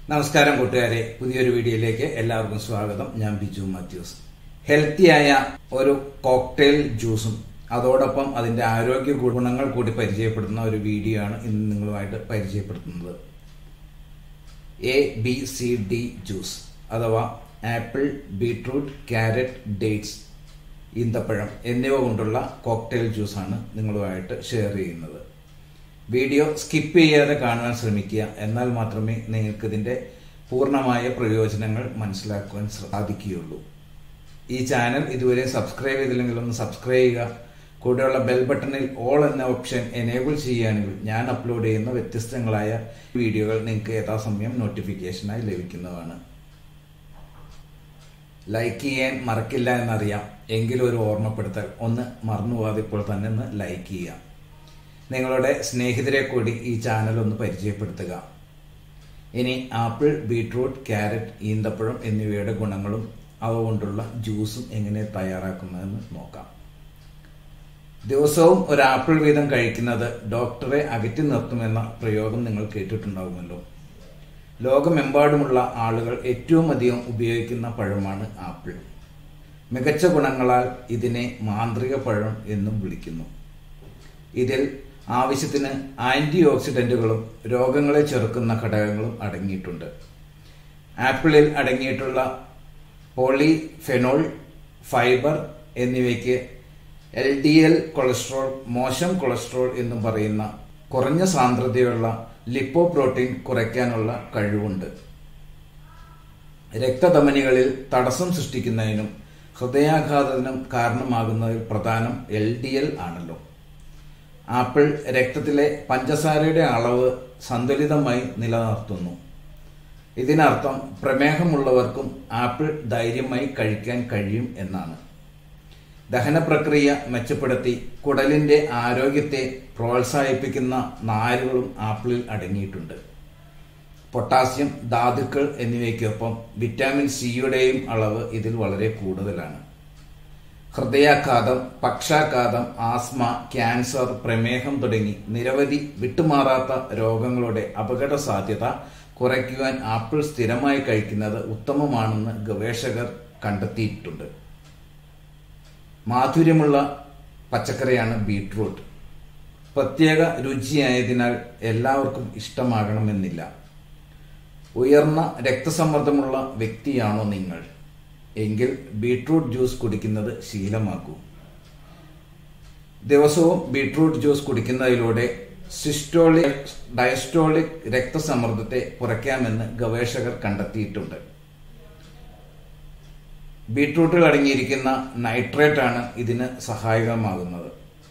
നമസ്കാരം കൂട്ടുകാരെ പുതിയൊരു വീഡിയോയിലേക്ക് എല്ലാവർക്കും സ്വാഗതം ഞാൻ ബിജു മാത്യൂസ് ഹെൽത്തിയായ ഒരു കോക്ടെയിൽ ജ്യൂസും അതോടൊപ്പം അതിന്റെ ആരോഗ്യ ഗുണങ്ങൾ കൂടി പരിചയപ്പെടുത്തുന്ന ഒരു വീഡിയോ ആണ് ഇന്ന് നിങ്ങളുമായിട്ട് പരിചയപ്പെടുത്തുന്നത് A B C D juice അഥവാ ആപ്പിൾ ബീട്രൂട്ട് ക്യാരറ്റ് ഡേറ്റ്സ് ഈന്തപ്പഴം എന്നിവ കൊണ്ടുള്ള കോക്ടെയിൽ ജ്യൂസാണ് നിങ്ങളുമായിട്ട് ഷെയർ ചെയ്യുന്നത് വീഡിയോ സ്കിപ്പ് ചെയ്യാതെ കാണുവാൻ ശ്രമിക്കുക എന്നാൽ മാത്രമേ നിങ്ങൾക്ക് ഇതിന്റെ പൂർണ്ണമായ പ്രയോജനങ്ങൾ മനസ്സിലാക്കുവാൻ സാധിക്കുകയുള്ളൂ ഈ ചാനൽ ഇതുവരെ സബ്സ്ക്രൈബ് ചെയ്തില്ലെങ്കിൽ ഒന്ന് സബ്സ്ക്രൈബ് ചെയ്യുക കൂടെയുള്ള ബെൽ ബട്ടണിൽ ഓൾ എന്ന ഓപ്ഷൻ എനേബിൾ ചെയ്യുകയാണെങ്കിൽ ഞാൻ അപ്ലോഡ് ചെയ്യുന്ന വ്യത്യസ്തങ്ങളായ വീഡിയോകൾ നിങ്ങൾക്ക് യഥാസമയം നോട്ടിഫിക്കേഷനായി ലഭിക്കുന്നതാണ് ലൈക്ക് ചെയ്യാൻ മറക്കില്ല എന്നറിയാം എങ്കിലും ഒരു ഓർമ്മപ്പെടുത്തൽ ഒന്ന് മറന്നുപോകാതെ ഇപ്പോൾ തന്നെ ഒന്ന് ലൈക്ക് ചെയ്യാം നിങ്ങളുടെ സ്നേഹിതരെ കൂടി ഈ ചാനൽ ഒന്ന് പരിചയപ്പെടുത്തുക ഇനി ആപ്പിൾ ബീട്രൂട്ട് ക്യാരറ്റ് ഈന്തപ്പഴം എന്നിവയുടെ ഗുണങ്ങളും അവ കൊണ്ടുള്ള ജ്യൂസും എങ്ങനെ തയ്യാറാക്കുന്നതെന്ന് നോക്കാം ദിവസവും ഒരു ആപ്പിൾ വീതം കഴിക്കുന്നത് ഡോക്ടറെ അകറ്റി നിർത്തുമെന്ന പ്രയോഗം നിങ്ങൾ കേട്ടിട്ടുണ്ടാകുമല്ലോ ലോകമെമ്പാടുമുള്ള ആളുകൾ ഏറ്റവും അധികം ഉപയോഗിക്കുന്ന പഴമാണ് ആപ്പിൾ മികച്ച ഗുണങ്ങളാൽ ഇതിനെ മാന്ത്രിക പഴം എന്നും വിളിക്കുന്നു ഇതിൽ ആവശ്യത്തിന് ആന്റി ഓക്സിഡന്റുകളും രോഗങ്ങളെ ചെറുക്കുന്ന ഘടകങ്ങളും അടങ്ങിയിട്ടുണ്ട് ആപ്പിളിൽ അടങ്ങിയിട്ടുള്ള പോളിഫെനോൾ ഫൈബർ എന്നിവയ്ക്ക് എൽ ഡി എൽ കൊളസ്ട്രോൾ മോശം കൊളസ്ട്രോൾ എന്നും പറയുന്ന കുറഞ്ഞ സാന്ദ്രതയുള്ള ലിപ്പോ പ്രോട്ടീൻ കുറയ്ക്കാനുള്ള കഴിവുണ്ട് രക്തധമനികളിൽ തടസ്സം സൃഷ്ടിക്കുന്നതിനും ഹൃദയാഘാതത്തിനും കാരണമാകുന്നതിൽ പ്രധാനം എൽ ഡി എൽ ആണല്ലോ ആപ്പിൾ രക്തത്തിലെ പഞ്ചസാരയുടെ അളവ് സന്തുലിതമായി നിലനിർത്തുന്നു ഇതിനർത്ഥം പ്രമേഹമുള്ളവർക്കും ആപ്പിൾ ധൈര്യമായി കഴിക്കാൻ കഴിയും എന്നാണ് ദഹന പ്രക്രിയ മെച്ചപ്പെടുത്തി കുടലിന്റെ ആരോഗ്യത്തെ പ്രോത്സാഹിപ്പിക്കുന്ന നാരുകളും ആപ്പിളിൽ അടങ്ങിയിട്ടുണ്ട് പൊട്ടാസ്യം ധാതുക്കൾ എന്നിവയ്ക്കൊപ്പം വിറ്റാമിൻ സിയുടെയും അളവ് ഇതിൽ വളരെ കൂടുതലാണ് ഹൃദയാഘാതം പക്ഷാഘാതം ആസ്മ ക്യാൻസർ പ്രമേഹം തുടങ്ങി നിരവധി വിട്ടുമാറാത്ത രോഗങ്ങളുടെ അപകട സാധ്യത കുറയ്ക്കുവാൻ ആപ്പിൾ സ്ഥിരമായി കഴിക്കുന്നത് ഉത്തമമാണെന്ന് ഗവേഷകർ കണ്ടെത്തിയിട്ടുണ്ട് മാധുര്യമുള്ള പച്ചക്കറിയാണ് ബീട്രൂട്ട് പ്രത്യേക രുചിയായതിനാൽ എല്ലാവർക്കും ഇഷ്ടമാകണമെന്നില്ല ഉയർന്ന രക്തസമ്മർദ്ദമുള്ള വ്യക്തിയാണോ നിങ്ങൾ എങ്കിൽ ബീട്രൂട്ട് ജ്യൂസ് കുടിക്കുന്നത് ശീലമാക്കൂ ദിവസവും ബീട്രൂട്ട് ജ്യൂസ് കുടിക്കുന്നതിലൂടെ സിസ്റ്റോളിക് ഡയസ്റ്റോളിക് രക്തസമ്മർദ്ദത്തെ കുറയ്ക്കാമെന്ന് ഗവേഷകർ കണ്ടെത്തിയിട്ടുണ്ട് ബീട്രൂട്ടിൽ അടങ്ങിയിരിക്കുന്ന നൈട്രേറ്റ് ആണ് ഇതിന് സഹായകമാകുന്നത്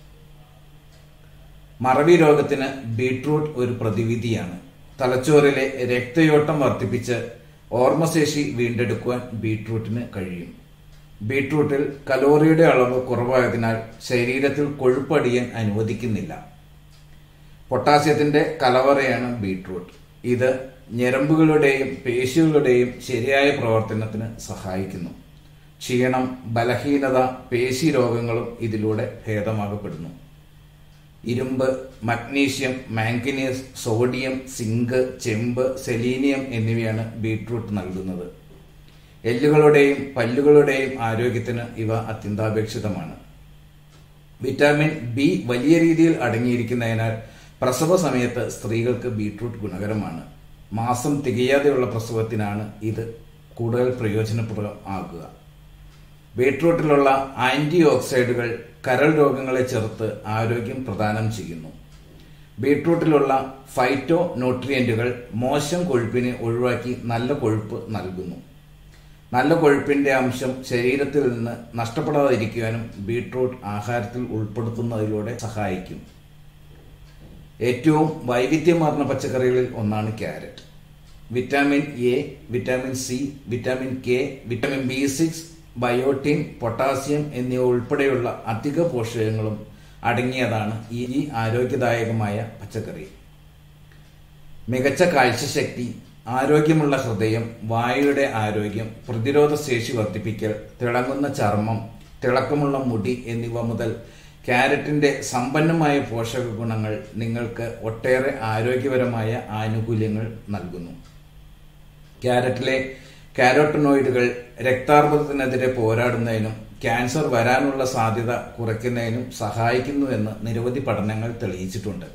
മറവി രോഗത്തിന് ബീട്രൂട്ട് ഒരു പ്രതിവിധിയാണ് തലച്ചോറിലെ രക്തയോട്ടം വർദ്ധിപ്പിച്ച് ഓർമ്മശേഷി വീണ്ടെടുക്കുവാൻ ബീട്രൂട്ടിന് കഴിയും ബീട്രൂട്ടിൽ കലോറിയുടെ അളവ് കുറവായതിനാൽ ശരീരത്തിൽ കൊഴുപ്പടിയാൻ അനുവദിക്കുന്നില്ല പൊട്ടാസ്യത്തിന്റെ കലവറയാണ് ബീട്രൂട്ട് ഇത് ഞരമ്പുകളുടെയും പേശികളുടെയും ശരിയായ പ്രവർത്തനത്തിന് സഹായിക്കുന്നു ക്ഷീണം ബലഹീനത പേശി രോഗങ്ങളും ഇതിലൂടെ ഭേദമാകപ്പെടുന്നു ഇരുമ്പ് മഗ്നീഷ്യം മാംഗനീസ് സോഡിയം സിങ്ക് ചെമ്പ് സെലീനിയം എന്നിവയാണ് ബീട്രൂട്ട് നൽകുന്നത് എല്ലുകളുടെയും പല്ലുകളുടെയും ആരോഗ്യത്തിന് ഇവ അത്യന്താപേക്ഷിതമാണ് വിറ്റാമിൻ ബി വലിയ രീതിയിൽ അടങ്ങിയിരിക്കുന്നതിനാൽ പ്രസവ സമയത്ത് സ്ത്രീകൾക്ക് ബീട്രൂട്ട് ഗുണകരമാണ് മാസം തികയാതെയുള്ള പ്രസവത്തിനാണ് ഇത് കൂടുതൽ പ്രയോജനപ്രദം ആകുക ബീട്രൂട്ടിലുള്ള ആന്റി ഓക്സൈഡുകൾ കരൾ രോഗങ്ങളെ ചെറുത്ത് ആരോഗ്യം പ്രദാനം ചെയ്യുന്നു ബീട്രൂട്ടിലുള്ള ഫൈറ്റോ ന്യൂട്രിയന്റുകൾ മോശം കൊഴുപ്പിനെ ഒഴിവാക്കി നല്ല കൊഴുപ്പ് നൽകുന്നു നല്ല കൊഴുപ്പിന്റെ അംശം ശരീരത്തിൽ നിന്ന് നഷ്ടപ്പെടാതിരിക്കുവാനും ബീട്രൂട്ട് ആഹാരത്തിൽ ഉൾപ്പെടുത്തുന്നതിലൂടെ സഹായിക്കും ഏറ്റവും വൈവിധ്യമാർന്ന പച്ചക്കറികളിൽ ഒന്നാണ് carrot vitamin A vitamin C vitamin K vitamin B six biotin potassium എന്നിവ ഉൾപ്പെടെയുള്ള അധിക പോഷകങ്ങളും അടങ്ങിയതാണ് ഈ ആരോഗ്യദായകമായ പച്ചക്കറി മികച്ച കാഴ്ചശക്തി ആരോഗ്യമുള്ള ഹൃദയം വായുയുടെ ആരോഗ്യം പ്രതിരോധ ശേഷി വർദ്ധിപ്പിക്കൽ തിളങ്ങുന്ന ചർമ്മം തിളക്കമുള്ള മുടി എന്നിവ മുതൽ ക്യാരറ്റിന്റെ സമ്പന്നമായ പോഷക ഗുണങ്ങൾ നിങ്ങൾക്ക് ഒട്ടേറെ ആരോഗ്യപരമായ ആനുകൂല്യങ്ങൾ നൽകുന്നു ക്യാരറ്റിലെ കാരോട്ടനോയിഡുകൾ രക്താർബുദത്തിനെതിരെ പോരാടുന്നതിനും ക്യാൻസർ വരാനുള്ള സാധ്യത കുറയ്ക്കുന്നതിനും സഹായിക്കുന്നുവെന്ന് നിരവധി പഠനങ്ങൾ തെളിയിച്ചിട്ടുണ്ട്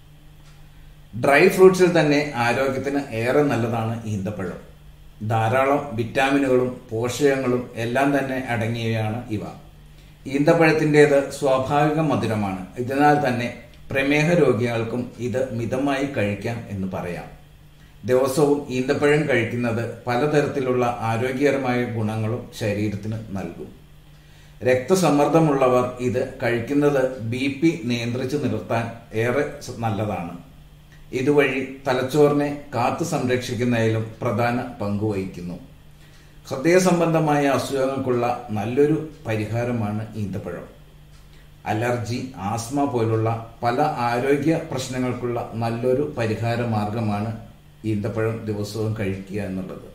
ഡ്രൈ ഫ്രൂട്ട്സിൽ തന്നെ ആരോഗ്യത്തിന് ഏറെ നല്ലതാണ് ഈന്തപ്പഴം ധാരാളം വിറ്റാമിനുകളും പോഷകങ്ങളും എല്ലാം തന്നെ അടങ്ങിയവയാണ് ഇവ ഈന്തപ്പഴത്തിൻ്റേത് സ്വാഭാവിക മധുരമാണ് ഇതിനാൽ തന്നെ പ്രമേഹ രോഗികൾക്കും ഇത് മിതമായി കഴിക്കാം എന്ന് പറയാം ദിവസവും ഈന്തപ്പഴം കഴിക്കുന്നത് പലതരത്തിലുള്ള ആരോഗ്യകരമായ ഗുണങ്ങളും ശരീരത്തിന് നൽകും രക്തസമ്മർദ്ദമുള്ളവർ ഇത് കഴിക്കുന്നത് ബി പി നിയന്ത്രിച്ചു നിർത്താൻ ഏറെ നല്ലതാണ് ഇതുവഴി തലച്ചോറിനെ കാത്തു സംരക്ഷിക്കുന്നതിലും പ്രധാന പങ്കുവഹിക്കുന്നു ഹൃദയ സംബന്ധമായ അസുഖങ്ങൾക്കുള്ള നല്ലൊരു പരിഹാരമാണ് ഈന്തപ്പഴം അലർജി ആസ്മ പോലുള്ള പല ആരോഗ്യ പ്രശ്നങ്ങൾക്കുള്ള നല്ലൊരു പരിഹാര മാർഗമാണ് ഈന്തപ്പഴം ദിവസവും കഴിക്കുക എന്നുള്ളത്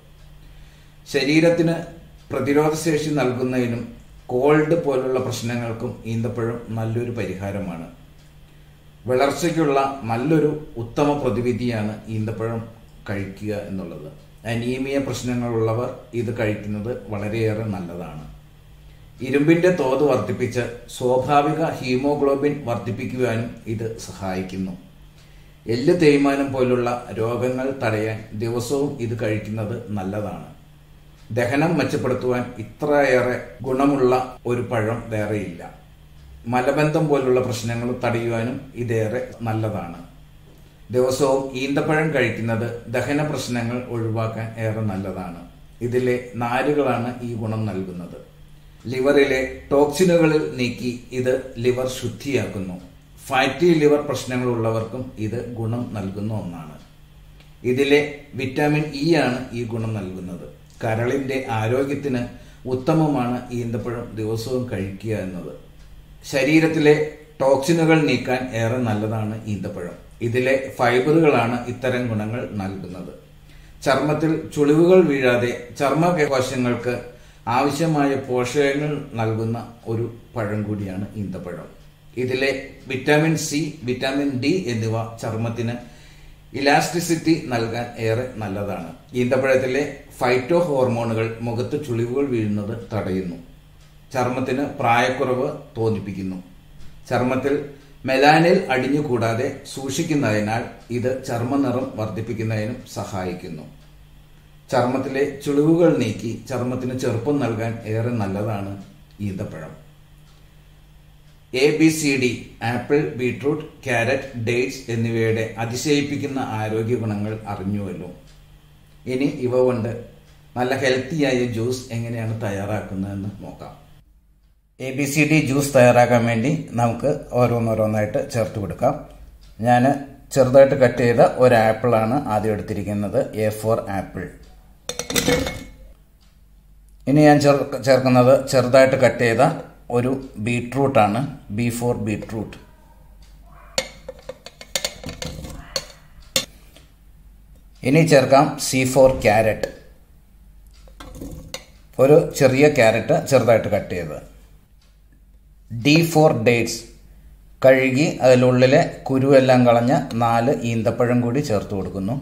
ശരീരത്തിന് പ്രതിരോധശേഷി നൽകുന്നതിനും കോൾഡ് പോലുള്ള പ്രശ്നങ്ങൾക്കും ഈന്തപ്പഴം നല്ലൊരു പരിഹാരമാണ് വളർച്ചയ്ക്കുള്ള നല്ലൊരു ഉത്തമ പ്രതിവിധിയാണ് ഈന്തപ്പഴം കഴിക്കുക എന്നുള്ളത് അനീമിയ പ്രശ്നങ്ങളുള്ളവർ ഇത് കഴിക്കുന്നത് വളരെയേറെ നല്ലതാണ് ഇരുമ്പിന്റെ തോത് വർദ്ധിപ്പിച്ച് സ്വാഭാവിക ഹീമോഗ്ലോബിൻ വർദ്ധിപ്പിക്കുവാനും ഇത് സഹായിക്കുന്നു എല്ല് തേയ്മാനം പോലുള്ള രോഗങ്ങൾ തടയാൻ ദിവസവും ഇത് കഴിക്കുന്നത് നല്ലതാണ് ദഹനം മെച്ചപ്പെടുത്തുവാൻ ഇത്രയേറെ ഗുണമുള്ള ഒരു പഴം വേറെയില്ല മലബന്ധം പോലുള്ള പ്രശ്നങ്ങൾ തടയുവാനും ഇതേറെ നല്ലതാണ് ദിവസവും ഈന്തപ്പഴം കഴിക്കുന്നത് ദഹന പ്രശ്നങ്ങൾ ഒഴിവാക്കാൻ ഏറെ നല്ലതാണ് ഇതിലെ നാരുകളാണ് ഈ ഗുണം നൽകുന്നത് ലിവറിലെ ടോക്സിനുകളിൽ നീക്കി ഇത് ലിവർ ശുദ്ധിയാക്കുന്നു ഫാറ്റി ലിവർ പ്രശ്നങ്ങളുള്ളവർക്കും ഇത് ഗുണം നൽകുന്ന ഒന്നാണ് ഇതിലെ വിറ്റാമിൻ ഇ ആണ് ഈ ഗുണം നൽകുന്നത് കരളിന്റെ ആരോഗ്യത്തിന് ഉത്തമമാണ് ഈന്തപ്പഴം ദിവസവും കഴിക്കുക എന്നത് ശരീരത്തിലെ ടോക്സിനുകൾ നീക്കാൻ ഏറെ നല്ലതാണ് ഈന്തപ്പഴം ഇതിലെ ഫൈബറുകളാണ് ഇത്തരം ഗുണങ്ങൾ നൽകുന്നത് ചർമ്മത്തിൽ ചുളിവുകൾ വീഴാതെ ചർമ്മ കോശങ്ങൾക്ക് ആവശ്യമായ പോഷകങ്ങൾ നൽകുന്ന ഒരു പഴം കൂടിയാണ് ഈന്തപ്പഴം ഇതിലെ വിറ്റാമിൻ സി വിറ്റാമിൻ ഡി എന്നിവ ചർമ്മത്തിന് ഇലാസ്റ്റിസിറ്റി നൽകാൻ ഏറെ നല്ലതാണ് ഈന്തപ്പഴത്തിലെ ഫൈറ്റോ ഹോർമോണുകൾ മുഖത്ത് ചുളിവുകൾ വീഴുന്നത് തടയുന്നു ചർമ്മത്തിന് പ്രായക്കുറവ് തോന്നിപ്പിക്കുന്നു ചർമ്മത്തിൽ മെലാനിൽ അടിഞ്ഞുകൂടാതെ സൂക്ഷിക്കുന്നതിനാൽ ഇത് ചർമ്മനിറം വർദ്ധിപ്പിക്കുന്നതിനും സഹായിക്കുന്നു ചർമ്മത്തിലെ ചുളിവുകൾ നീക്കി ചർമ്മത്തിന് ചെറുപ്പം നൽകാൻ ഏറെ നല്ലതാണ് ഈന്തപ്പഴം A B C D apple beetroot carrot dates എന്നിവയുടെ അതിശയിപ്പിക്കുന്ന ആരോഗ്യ ഗുണങ്ങൾ അറിഞ്ഞുവല്ലോ ഇനി ഇവ കൊണ്ട് നല്ല ഹെൽത്തിയായ ജ്യൂസ് എങ്ങനെയാണ് തയ്യാറാക്കുന്നതെന്ന് നോക്കാം A B C D juice തയ്യാറാക്കാൻ വേണ്ടി നമുക്ക് ഓരോന്നോരോന്നായിട്ട് ചേർത്ത് കൊടുക്കാം ഞാൻ ചെറുതായിട്ട് കട്ട് ചെയ്ത ഒരു ആപ്പിളാണ് ആദ്യം എടുത്തിരിക്കുന്നത് എ ഫോർ ആപ്പിൾ ഇനി ഞാൻ ചേർക്കുന്നത് ചെറുതായിട്ട് കട്ട് ചെയ്ത ഒരു ബീട്രൂട്ടാണ് ബി ഫോർ ബീട്രൂട്ട് ഇനി ചേർക്കാം സി ഫോർ ക്യാരറ്റ് ഒരു ചെറിയ ക്യാരറ്റ് ചെറുതായിട്ട് കട്ട് ചെയ്ത് ഡി ഫോർ ഡേറ്റ്സ് കഴുകി അതിലുള്ളിലെ കുരുവെല്ലാം കളഞ്ഞ നാല് ഈന്തപ്പഴം കൂടി ചേർത്ത് കൊടുക്കുന്നു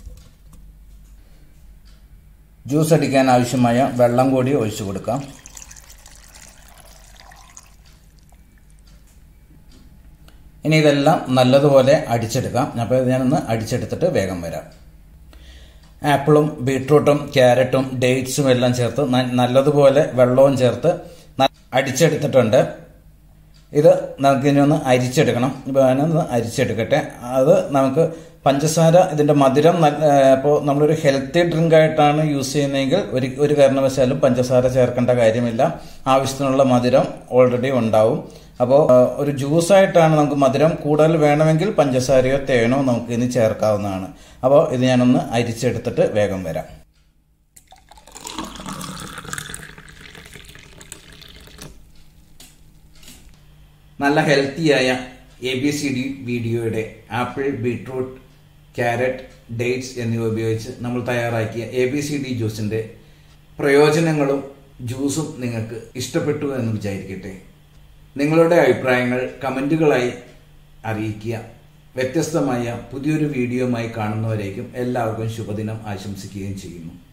ജ്യൂസ് അടിക്കാൻ ആവശ്യമായ വെള്ളം കൂടി ഒഴിച്ചു കൊടുക്കാം ഇനി ഇതെല്ലാം നല്ലതുപോലെ അടിച്ചെടുക്കാം അപ്പോൾ ഞാനൊന്ന് അടിച്ചെടുത്തിട്ട് വേഗം വരാം ആപ്പിളും ബീട്രൂട്ടും ക്യാരറ്റും ഡേറ്റ്സും എല്ലാം ചേർത്ത് നല്ലതുപോലെ വെള്ളവും ചേർത്ത് അടിച്ചെടുത്തിട്ടുണ്ട് ഇത് നമുക്ക് ഇനി ഒന്ന് അരിച്ചെടുക്കണം ഇപ്പോൾ ഞാനൊന്ന് അരിച്ചെടുക്കട്ടെ അത് നമുക്ക് പഞ്ചസാര ഇതിന്റെ മധുരം ഇപ്പോൾ നമ്മളൊരു ഹെൽത്തി ഡ്രിങ്ക് ആയിട്ടാണ് യൂസ് ചെയ്യുന്നതെങ്കിൽ ഒരു ഒരു കാരണവശാലും പഞ്ചസാര ചേർക്കേണ്ട കാര്യമില്ല ആവശ്യത്തിനുള്ള മധുരം ഓൾറെഡി ഉണ്ടാവും അപ്പോൾ ഒരു ജ്യൂസായിട്ടാണ് നമുക്ക് മധുരം കൂടുതൽ വേണമെങ്കിൽ പഞ്ചസാരയോ തേനോ നമുക്ക് ഇനി ചേർക്കാവുന്നതാണ് അപ്പോൾ ഇത് ഞാനൊന്ന് അരിച്ചെടുത്തിട്ട് വേഗം വരാം നല്ല ഹെൽത്തിയായ എ ബി സി ഡി വീഡിയോയുടെ ആപ്പിൾ ബീട്രൂട്ട് ക്യാരറ്റ് ഡേറ്റ്സ് എന്നിവ ഉപയോഗിച്ച് നമ്മൾ തയ്യാറാക്കിയ എ ബി സി ഡി ജ്യൂസിന്റെ പ്രയോജനങ്ങളും ജ്യൂസും നിങ്ങൾക്ക് ഇഷ്ടപ്പെട്ടു എന്ന് വിചാരിക്കട്ടെ നിങ്ങളുടെ അഭിപ്രായങ്ങൾ കമന്റുകളായി അറിയിക്കുക വ്യത്യസ്തമായ പുതിയൊരു വീഡിയോയുമായി കാണുന്നവരേക്കും എല്ലാവർക്കും ശുഭദിനം ആശംസിക്കുകയും ചെയ്യുന്നു